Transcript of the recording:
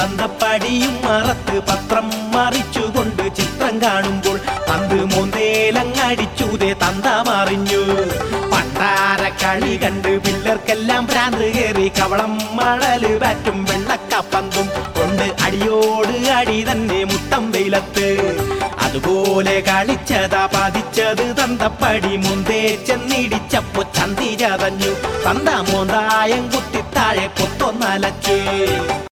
തന്തപ്പടിയും മറത്ത് പത്രം മറിച്ചുകൊണ്ട് ചിത്രം കാണുമ്പോൾ പന്ത് മോന്തേലങ്ങടിച്ചൂതേ തന്ത മറിഞ്ഞു പണ്ടാര കളി കണ്ട് പിള്ളേർക്കെല്ലാം ഭ്രാന്ത് കയറി കവളം മണല് ബാറ്റും വെള്ളക്കപ്പന്തും കൊണ്ട് അടിയോട് അടി തന്നെ മുട്ടം വെയിലത്ത് അതുപോലെ കളിച്ചതാ പതിച്ചത് തന്തപ്പടി മുന്തേ ചെന്നിടിച്ചപ്പോ ചന്തി ചതഞ്ഞു തന്ത മോന്തായം കുത്തി താഴെ പൊത്തൊന്നലച്ച്